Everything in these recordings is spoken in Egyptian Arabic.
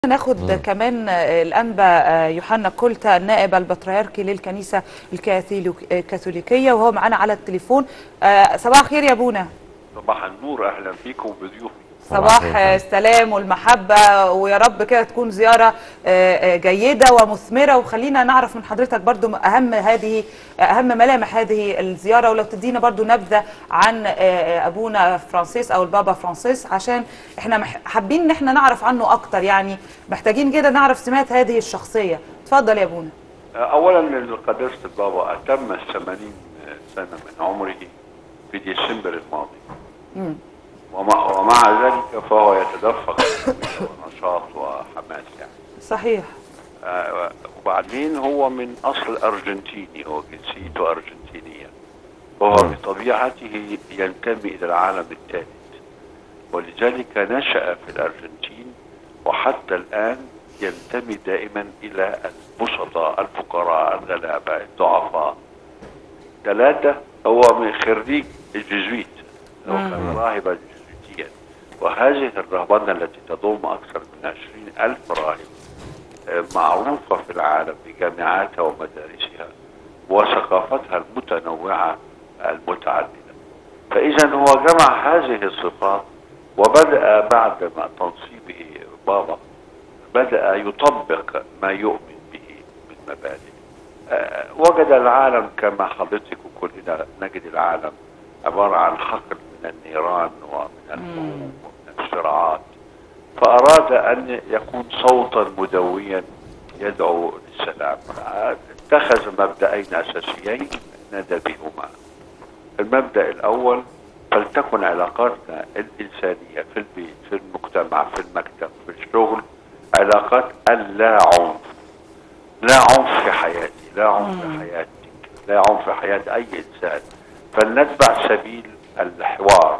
ناخد كمان الأنبا يوحنا كولتا النائب البطريركي للكنيسة الكاثوليك- الكاثوليكية وهو معنا على التليفون آه، صباح الخير يا أبونا صباح النور اهلا بيكم وبضيوفي صباح الخير. السلام والمحبة ويا رب كده تكون زيارة آه، آه، جيدة ومثمرة وخلينا نعرف من حضرتك برضو أهم هذه أهم ملامح هذه الزيارة ولو تدينا برضو نبذة عن آه، آه، أبونا فرانسيس أو البابا فرانسيس عشان احنا مح- حابين ان احنا نعرف عنه أكتر يعني محتاجين كده نعرف سمات هذه الشخصية اتفضل يا أبونا اولا قداسه البابا اتم الثمانين سنه من عمره في ديسمبر الماضي مم. ومع, ومع ذلك فهو يتدفق ونشاط وحماس يعني صحيح آه، وبعدين هو من اصل ارجنتيني هو جنسيته ارجنتينيه وهو بطبيعته ينتمي الى العالم الثالث ولذلك نشا في الارجنتين وحتى الان ينتمي دائما الى البسطاء الفقراء الغلابه الضعفاء ثلاثه هو من خريج الجزويت هو كان راهبا جزويتيا وهذه الرهبنه التي تضم اكثر من عشرين الف راهب معروفة في العالم بجامعاتها ومدارسها وثقافتها المتنوعة المتعددة فإذا هو جمع هذه الصفات وبدأ بعد ما تنصيبه بابا بدأ يطبق ما يؤمن به من مبادئ آه، وجد العالم كما حضرتك وكلنا نجد العالم عبارة عن حقل من النيران ومن الحروب ومن الصراعات فأراد أن يكون صوتا مدويا يدعو للسلام اتخذ مبدأين أساسيين نادى بهما المبدأ الأول فلتكن علاقاتنا الإنسانية في البيت في المجتمع في المكتب في الشغل علاقات اللا عنف لا عنف في حياتي لا عنف في حياتك لا عنف في حياة أي إنسان فلنتبع سبيل الحوار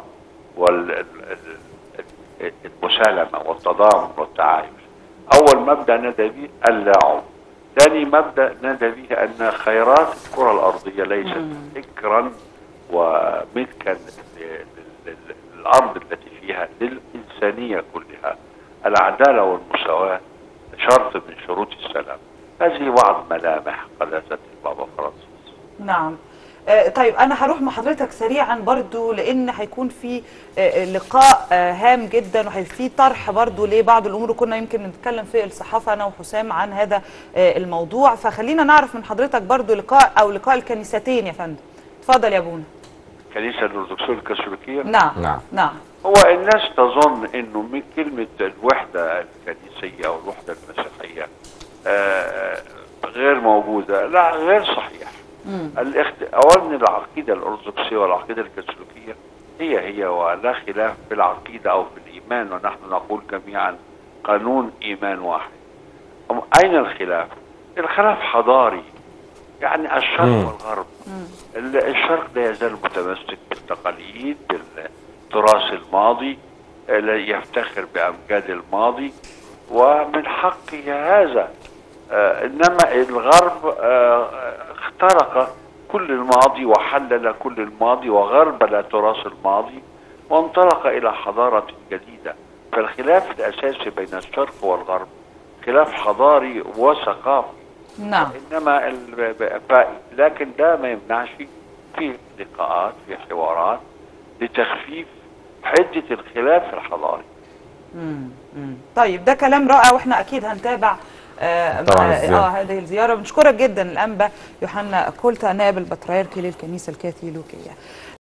والمسالمة والتضامن والتعايش أول مبدأ ندى به اللا عنف ثاني مبدأ ندى به أن خيرات الكرة الأرضية ليست فكرا وملكا ل- ل- للأرض التي فيها للإنسانية كلها العدالة والمساواة شرط من شروط السلام هذه بعض ملامح قداسة البابا فرانسيس نعم آه، طيب انا هروح مع حضرتك سريعا برضو لان هيكون في آه، لقاء آه، هام جدا وفي طرح برضو لبعض الامور وكنا يمكن نتكلم في الصحافه انا وحسام عن هذا آه، الموضوع فخلينا نعرف من حضرتك برضو لقاء او لقاء الكنيستين يا فندم اتفضل يا ابونا الكنيسة الأرثوذكسية الكاثوليكية نعم نعم. نعم هو الناس تظن انه من كلمة الوحدة الكنيسية او الوحدة المسيحية آه، غير موجودة لا غير صحيح الاخت... اولا العقيدة الارثوذكسية والعقيدة الكاثوليكية هي هي ولا خلاف في العقيدة او في الايمان ونحن نقول جميعا قانون ايمان واحد أم اين الخلاف الخلاف حضاري يعني الشرق مم. والغرب ال- الشرق لا يزال متمسك بالتقاليد بالتراث الماضي لا يفتخر بأمجاد الماضي ومن حقه هذا آه إنما الغرب آه اخترق كل الماضي وحلل كل الماضي وغربل تراث الماضي وانطلق إلى حضارة جديدة فالخلاف الأساسي بين الشرق والغرب خلاف حضاري وثقافي نعم انما ال... ف... لكن ده ما يمنعش في لقاءات في حوارات لتخفيف حده الخلاف الحضاري مم. مم. طيب ده كلام رائع واحنا اكيد هنتابع آه طبعاً مع- الزيارة. اه هذه الزياره بنشكرك جدا الانبا يوحنا كولتا نائب البطريركي للكنيسه الكاثوليكيه